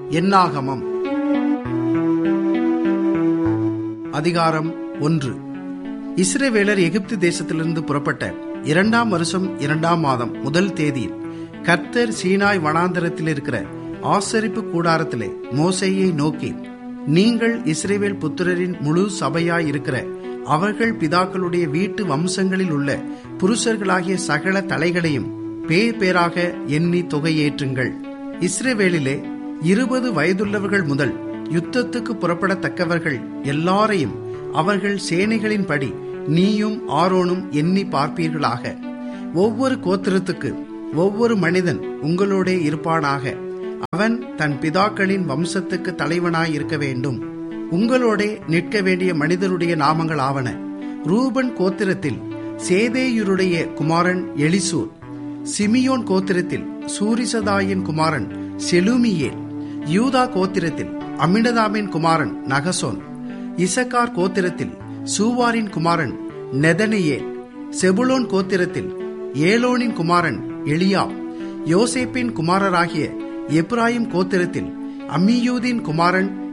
என்னாகமம் அதிகாரம் ஒன்று இஸ்ரேவேலர் எகிப்து தேசத்திலிருந்து புறப்பட்ட இரண்டாம் வருஷம் இரண்டாம் மாதம் முதல் தேதியில் கர்த்தர் சீனாய் வனாந்தரத்தில் இருக்கிற ஆசரிப்பு கூடாரத்திலே மோசையை நோக்கி நீங்கள் இஸ்ரேவேல் புத்திரரின் முழு சபையாய் இருக்கிற அவர்கள் பிதாக்களுடைய வீட்டு வம்சங்களில் உள்ள புருஷர்களாகிய சகல தலைகளையும் பேர் பேராக எண்ணி தொகையேற்றுங்கள் இஸ்ரேவேலிலே இருபது வயதுள்ளவர்கள் முதல் யுத்தத்துக்கு புறப்படத்தக்கவர்கள் எல்லாரையும் அவர்கள் சேனைகளின்படி நீயும் ஆரோனும் எண்ணி பார்ப்பீர்களாக ஒவ்வொரு கோத்திரத்துக்கு ஒவ்வொரு மனிதன் உங்களோடே இருப்பானாக அவன் தன் பிதாக்களின் வம்சத்துக்கு தலைவனாய் இருக்க வேண்டும் உங்களோடே நிற்க வேண்டிய மனிதருடைய நாமங்கள் ஆவன ரூபன் கோத்திரத்தில் சேதேயுருடைய குமாரன் எலிசூர் சிமியோன் கோத்திரத்தில் சூரிசதாயின் குமாரன் செலுமியேல் யூதா கோத்திரத்தில் அமினதாமின் குமாரன் நகசோன் இசக்கார் கோத்திரத்தில் சூவாரின் குமாரன் நெதனியேல் செபுலோன் கோத்திரத்தில் ஏலோனின் குமாரன் எலியா யோசேப்பின் குமாரராகிய எப்ராயிம் கோத்திரத்தில் அம்மியூதின் குமாரன்